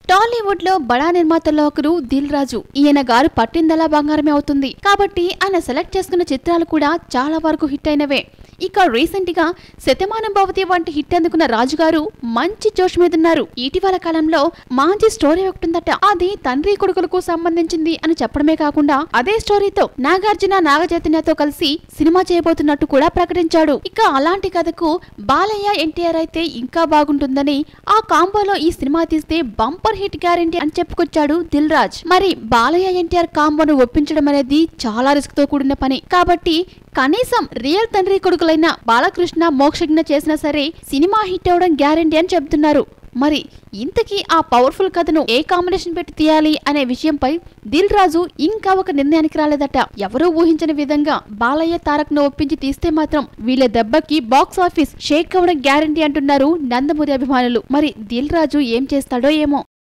టాలీవుడ్ లో బడా నిర్మాతల్లో ఒకరు దిల్ రాజు ఈయన గారు పట్టిందలా బంగారమే అవుతుంది కాబట్టి ఆయన సెలెక్ట్ చేసుకున్న చిత్రాలు కూడా చాలా వరకు హిట్ అయినవే ఇక రీసెంట్ గా శతమానం భవతి వంటి హిట్ అందుకున్న రాజు గారు మంచి జోష్ మీద ఉన్నారు ఇటీవల కాలంలో మంచి స్టోరీ ఒకటి ఉందట అది తండ్రి కొడుకులకు సంబంధించింది అని చెప్పడమే కాకుండా అదే స్టోరీతో నాగార్జున నాగచైతన్యతో కలిసి సినిమా చేయబోతున్నట్టు కూడా ప్రకటించాడు ఇక అలాంటి కథకు బాలయ్య ఎన్టీఆర్ అయితే ఇంకా బాగుంటుందని ఆ కాంబోలో ఈ సినిమా తీస్తే బంపర్ హిట్ గ్యారంటీ అని చెప్పుకొచ్చాడు దిల్ రాజ్ మరి బాలయ్య ఎన్టీఆర్ కాంబోను ఒప్పించడం అనేది చాలా రిస్క్ తో కూడిన పని కాబట్టి కనీసం రియల్ తండ్రి కొడుకులైన బాలకృష్ణ మోక్షజ్ఞ చేసినా సరే సినిమా హిట్ అవడం గ్యారంటీ అని చెబుతున్నారు మరి ఇంతకీ ఆ పవర్ఫుల్ కథను ఏ కాంబినేషన్ పెట్టి తీయాలి అనే విషయంపై దిల్ రాజు ఇంకా ఒక నిర్ణయానికి రాలేదట ఎవరూ ఊహించని విధంగా బాలయ్య తారక్ ను ఒప్పించి తీస్తే మాత్రం వీళ్ళ దెబ్బకి బాక్స్ ఆఫీస్ షేక్ అవ్వడం గ్యారంటీ అంటున్నారు నందమూరి అభిమానులు మరి దిల్ రాజు ఏం చేస్తాడో ఏమో